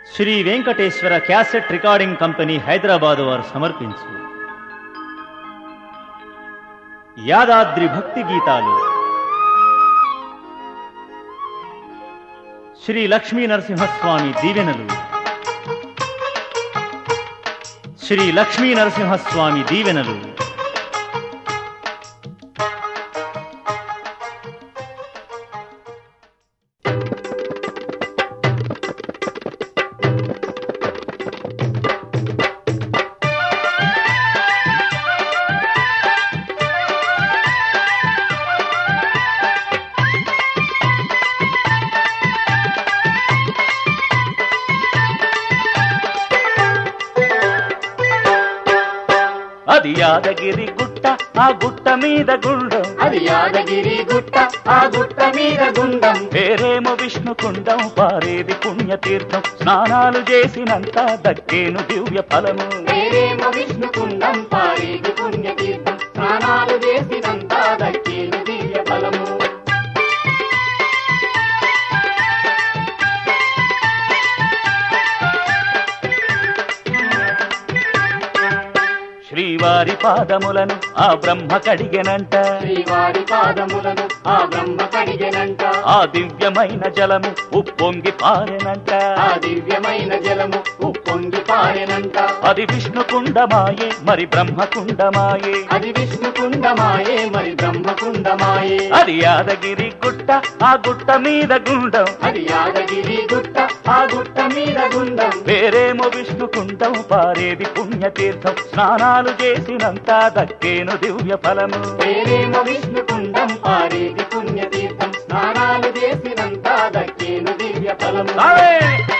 Shri Venkateswara cassette recording company Hyderabad వారు సమర్పించు యాదాద్రి భక్తి గీతాలు శ్రీ లక్ష్మీ నరసింహస్వామి దీవెనలు శ్రీ లక్ష్మీ నరసింహస్వామి దీవెనలు అది యాదగిరి గుట్ట ఆ గుట్ట మీద గుండం అది యాదగిరి గుట్ట ఆ గుట్ట మీద గుండం పేరేమో విష్ణుకుండం పారేది పుణ్యతీర్థం స్నానాలు చేసినంత దక్కేను దివ్య ఫలము పేరేమో విష్ణుకుండం పారేది పుణ్యతీర్థం స్నానాలు చేసినంత దక్కేను దివ్య ఫలము శ్రీవారి పాదములను ఆ బ్రహ్మ కడిగెనంట శ్రీవారి పాదములను ఆ బ్రహ్మ కడిగెనంట ఆ దివ్యమైన జలము ఉప్పొంగి పారెనంట ఆ దివ్యమైన జలము ఉప్పొంగి పారెనంట అది విష్ణుకుండమాయే మరి బ్రహ్మకుండమాయే అది విష్ణుకుండమాయే మరి బ్రహ్మకుండమాయే అది యాదగిరి గుట్ట ఆ గుట్ట మీద గుండం అది యాదగిరి గుట్ట ఆ గుట్ట మీద గుండం పేరేమో విష్ణుకుండం పారేది పుణ్యతీర్థం స్నానాలు చేసినంత దక్కేను దివ్య ఫలము పేరేమో విష్ణుకుండం పారేది పుణ్యతీర్థం స్నానాలు చేసినంత దక్కేను దివ్య ఫలము అవే!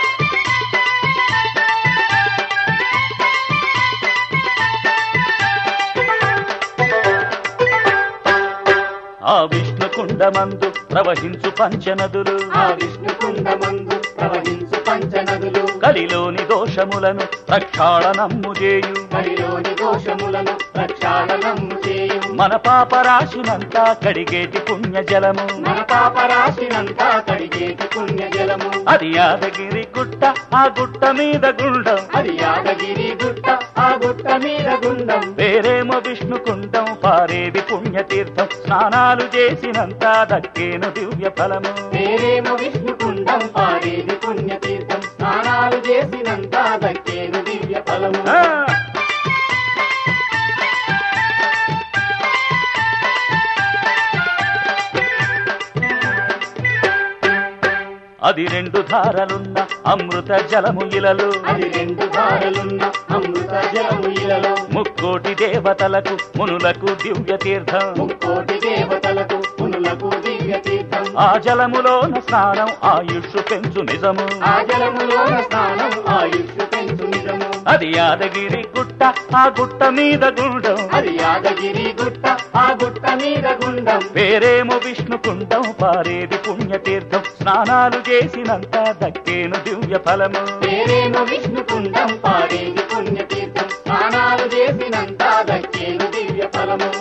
ఆ విష్ణుకుండమందు ప్రవహించు పంచనదులు ఆ విష్ణుకుండమందు ప్రవహించు పంచనదులు కలిలోని దోషములను ప్రక్షాళనమ్ము చేయు హరిలోని దోషములను ప్రక్షాళనము చేయు మన పాపరాశినంతా కడిగేటి పుణ్య జలము మన పాపరాశినంతా కడిగేటి పుణ్య జలము అది యాదగిరి గుట్ట ఆ గుట్ట మీద గుండం అది యాదగిరి గుట్ట ఆ గుట్ట మీద గుండం పేరేమో విష్ణుకుండం పారేది పుణ్యతీర్థం స్నానాలు చేసినంత దక్కేను దివ్య ఫలము పేరేమో విష్ణుకుండం పారేది పుణ్యతీర్థం స్నానాలు చేసినంత దక్కేను దివ్య ఫలము ఆ! అది రెండు ధారలున్న అమృత జలము ఇలలు అది రెండు ధారలున్న అమృత జలము ఇలలో ముక్కోటి దేవతలకు మునులకు దివ్య తీర్థం ముక్కోటి దేవతలకు పునులకు దివ్య తీర్థం ఆ జలములోన స్నానం ఆయుష్ పెంచు నిజము ఆ జలములోన స్నానం ఆయుష్ పెంచు నిజము అది యాదగిరి గుట్ట ఆ గుట్ట మీద గుండం అది యాదగిరి గుట్ట ఆ గుట్ట మీద గుండం పేరేమో విష్ణుకుండం పారేది పుణ్యతీర్థం స్నానాలు చేసినంత దక్కేను దివ్య ఫలము పేరేమో విష్ణుకుండం పారేది పుణ్యతీర్థం స్నానాలు చేసినంత దక్కేను దివ్య ఫలము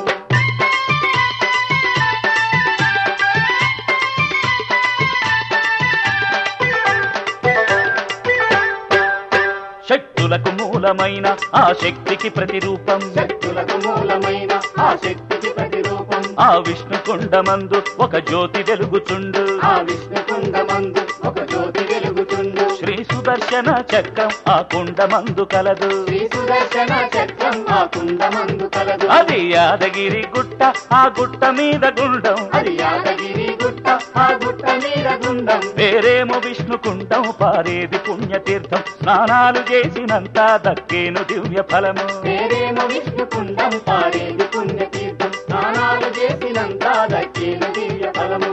శక్తులకు మూలమైన ఆ శక్తికి ప్రతిరూపం శక్తులకు మూలమైన ఆ శక్తికి ప్రతిరూపం ఆ విష్ణుకుండమందు ఒక జ్యోతి వెలుగుచుండు ఆ విష్ణుకుండమందు ఒక జ్యోతి వెలుగుచుండు శ్రీ సుదర్శన చక్రం ఆ కుండమందు కలదు శ్రీ సుదర్శన చక్రం ఆ కుండమందు కలదు అది యాదగిరి గుట్ట ఆ గుట్ట మీద గుండం అది యాదగిరి గుట్ట ఆ గుట్ట మీద గుండం పేరేమో విష్ణుకుండం పారేది పుణ్యతీర్థం స్నానాలు చేసినంత దక్కేను దివ్య ఫలము పేరేమో విష్ణుకుండం పారేది పుణ్యతీర్థం స్నానాలు చేసినంత దక్కేను దివ్య ఫలము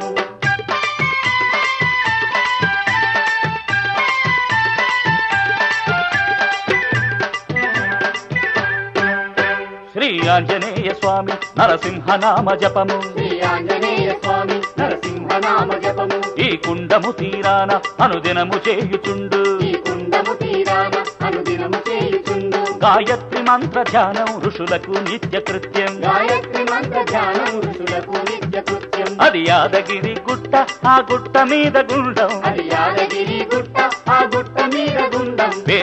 శ్రీ ఆంజనేయ స్వామి నరసింహ నామ జపము శ్రీ ఆంజనేయ స్వామి నరసింహనామ జపము ఈ కుండము తీరాన అనుదినము చేయుచుండు ఈ కుండము తీరాన అనుదినము చేయుచుండు గాయత్రి మంత్ర ధ్యానం ఋషులకు నిత్య కృత్యం గాయత్రి మంత్ర ధ్యానం ఋషులకు నిత్య కృత్యం అది యాదగిరి గుట్ట ఆ గుట్ట మీద గుండం అది యాదగిరి గుట్ట ఆ గుట్ట మీద గుండం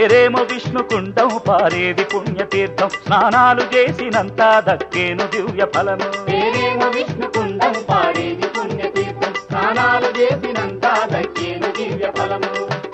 పేరేమో విష్ణుకుండం పారేది పుణ్యతీర్థం స్నానాలు చేసినంత దక్కేను దివ్య ఫలము పేరేమో విష్ణుకుండం పాడేది పుణ్యతీర్థం స్నానాలు చేసినంత దక్కేను దివ్య ఫలము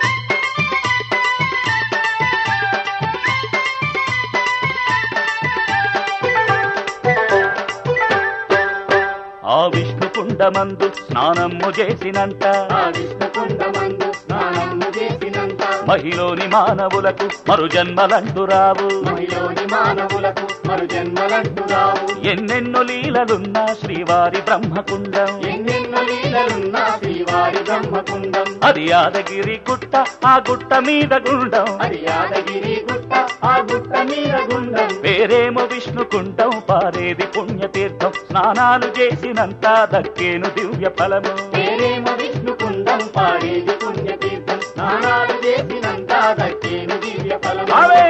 ఆ విష్ణుకుండమందు స్నానము చేసినంత ఆ విష్ణుకుండమందు స్నానము చేసినంత మహిలోని మానవులకు మరు జన్మలంటు రావు మహిలోని మానవులకు మరు జన్మలంటు రావు ఎన్నెన్నో లీలలున్నా శ్రీవారి బ్రహ్మకుండం ఎన్నెన్నో లీలలున్నా శ్రీవారి బ్రహ్మకుండం అది యాదగిరి గుట్ట ఆ గుట్ట మీద గుండం అది యాదగిరి గుట్ట ఆ గుట్ట మీద గుండం పేరేమో విష్ణుకుండం పారేది పుణ్యతీర్థం స్నానాలు చేసినంత దక్కేను దివ్య ఫలము పేరేమో విష్ణుకుండం పాడేది పుణ్యతీర్థం స్నానాలు చేసినంత దక్కేను దివ్య ఫలము అవే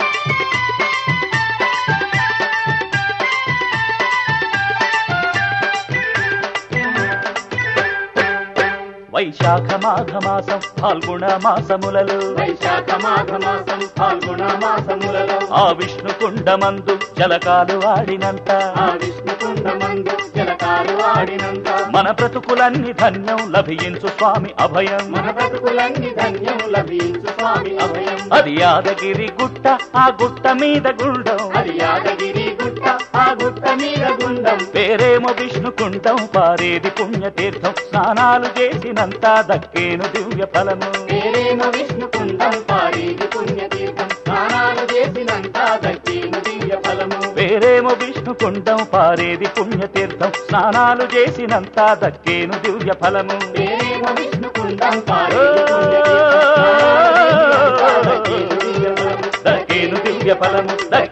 వైశాఖ మాఘ మాసం ఫాల్గుణ మాసములలో వైశాఖ మాఘ మాసం ఫాల్గుణ మాసములలో ఆ విష్ణుకుండమందు జలకాలు ఆడినంత ఆ విష్ణుకుండమందు జలకాలు ఆడినంత మన బ్రతుకులన్నీ ధన్యం లభించు స్వామి అభయం మన బ్రతుకులన్నీ ధన్యం లభించు స్వామి అభయం అది యాదగిరి గుట్ట ఆ గుట్ట మీద గుండం అది యాదగిరి గుట్ట ఆ గుట్ట మీద గుండం పేరేమో విష్ణుకుండం పారేది పుణ్యతీర్థం స్నానాలు చేసినంత దక్కేను దివ్య ఫలము పేరేమో విష్ణుకుండం పాడేది పుణ్యతీర్థం స్నానాలు చేసినంత దక్కేను దివ్య ఫలము పేరేమో విష్ణుకుండం పారేది పుణ్యతీర్థం స్నానాలు చేసినంత దక్కేను దివ్య ఫలము పేరేమో విష్ణుకుండం పాడేది పుణ్యతీర్థం స్నానాలు చేసినంత దక్కేను దివ్య ఫలము దక్కేను దివ్య ఫలము దక్కేను